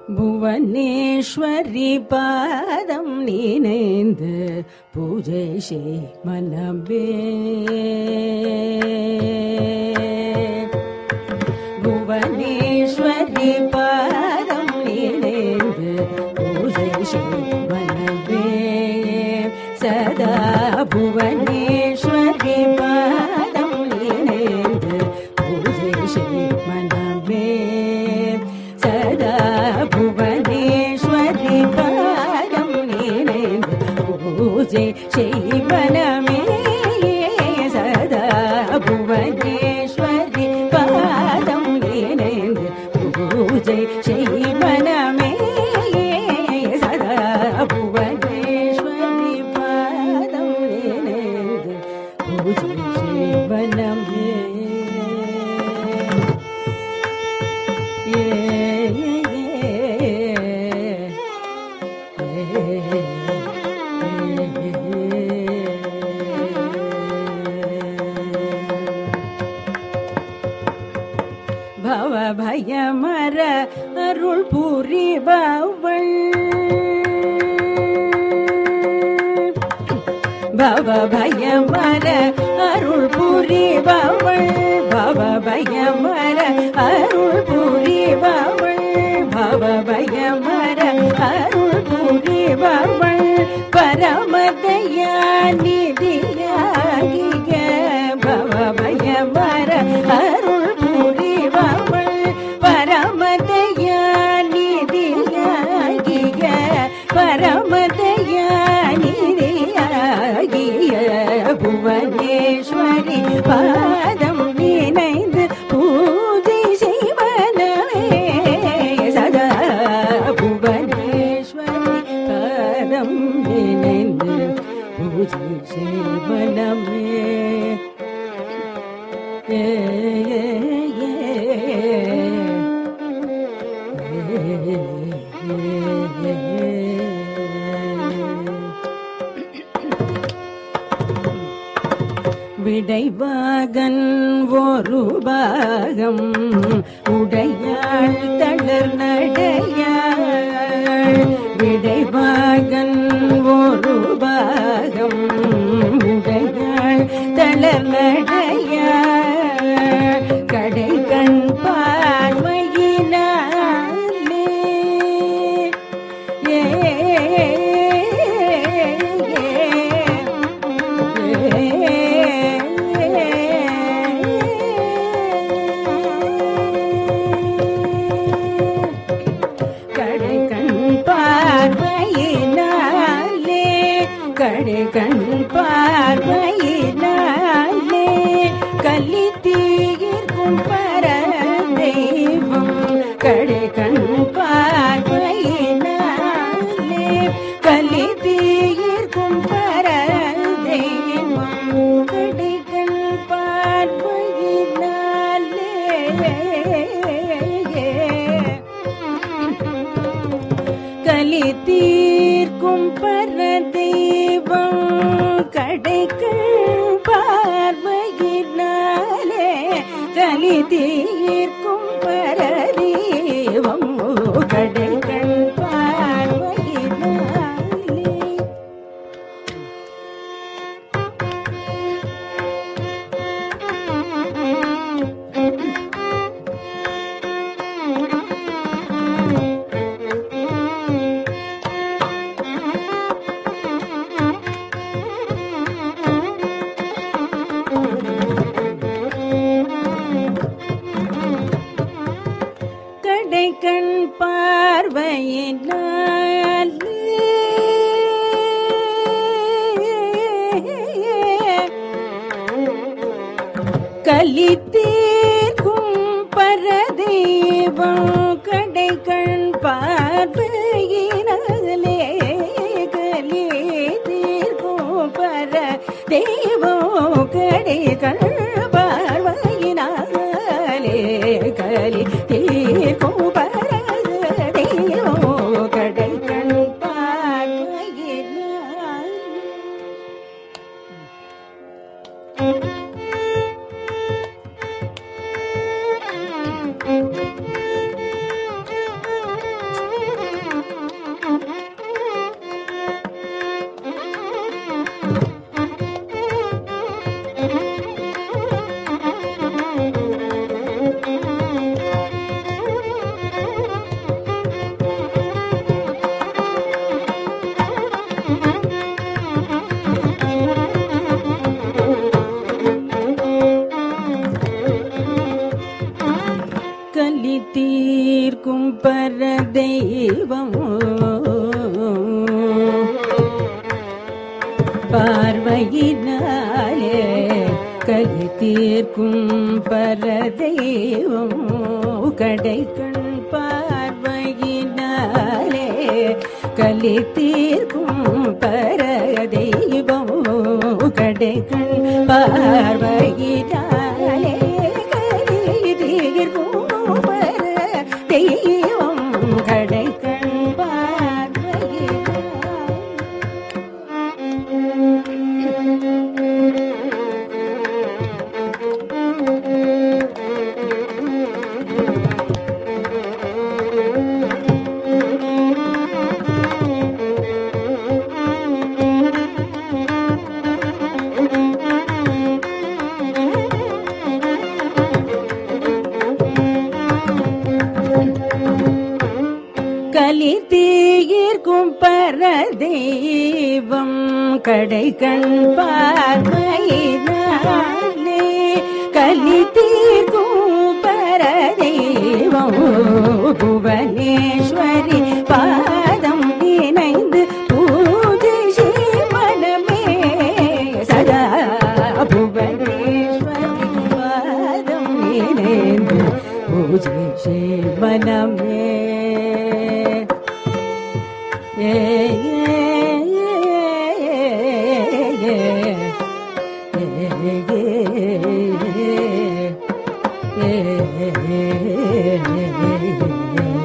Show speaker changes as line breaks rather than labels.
புவனேஸ்வரி பாதம் நினைந்து பூஜை செய் மனமே புவனேஸ்வரி பாதம் நினைந்து பூஜை செய் மனமே சதா புவனேஸ்வரி பாதம் நினைந்து பூஜை செய் மனமே சதா புவனேஸ்வரி பாதம் நினைந்து பூஜை செய்வனமே சதா புவனேஸ்வரி பாதம் நினைந்து பூஜை செய்வனமே சதா புவனேஸ்வரி பாதம் நினைந்து பூஜை செய்வனமே பவ பயமர அருள் புரிபவள் பவ பயமர அருள் புரிபவள் பவ பயமர அருள் புரிபவள் பவ பயமர அருள் புரிபவள் பரமதயா நிதியாகிய பவ பயமர அருள் புரிபவள் பரமதயா நிதியாகிய பரமதயா நிதியாகிய புவனேஸ்வரி பாதம் நினைந்து பூஜை செய்வனவே சதா புவனேஸ்வரி பாதம் நினைந்து பூஜை செய்வனமே ஏ ஏ, ஏ, விடைவாகன் ஒரு பாகம் உடையாள் தளர் நடையாள் விடைவாகன் ஒரு பாகம் உடையாள் தளர் நடையாள் கடை கண் பார்வையினாலே ஏ கடை கண் பார்வையினாலே கடை கண் பார்வையினாலே கலி தீர்க்கும் பர தெய்வம் கடை கண் பார்வையினாலே கலி தீர்க்கும் பர தெய்வம் கடை கண் பார்வையினாலே கலி தீர்க்கும் பர தெய்வம் கடைகள் பார்வையினாலே கலி தீர்க்கும் பர தெய்வம் கடைகள் பார்வையினாலே கடை கண் பார்வையினால் கலி தீர்க்கும் பரதேவம் கடை கண் பார்வையினாலே கலி தீர்க்கும் பர தெய்வம் கடை கண் பார்வையினாலே கலி தீர்க்கும் பர தெய்வம் கடை கண் பார்வையினாலே கலி தீர்க்கும் பர தெய்வம் பார்வையினாலே கலி தீர்க்கும் பர தெய்வம் கடை கண் பார்வையினாலே கலி தீர்க்கும் பர தெய்வம் கடை கண் பார்வையினாலே கலி தீர்க்கும் பர தெய்வம் கடை கண் பார்வையினாலே கலி தீர்க்கும் பர தெய்வம் கடை கண் பார்வையினாலே கலி தீர்க்கும் பர தெய்வம் புவனேஸ்வரி பாதம் இணைந்து பூஜை மனமே சதா புவனேஸ்வரி பாதம் இணைந்து பூஜை மனமே ஏ ஏ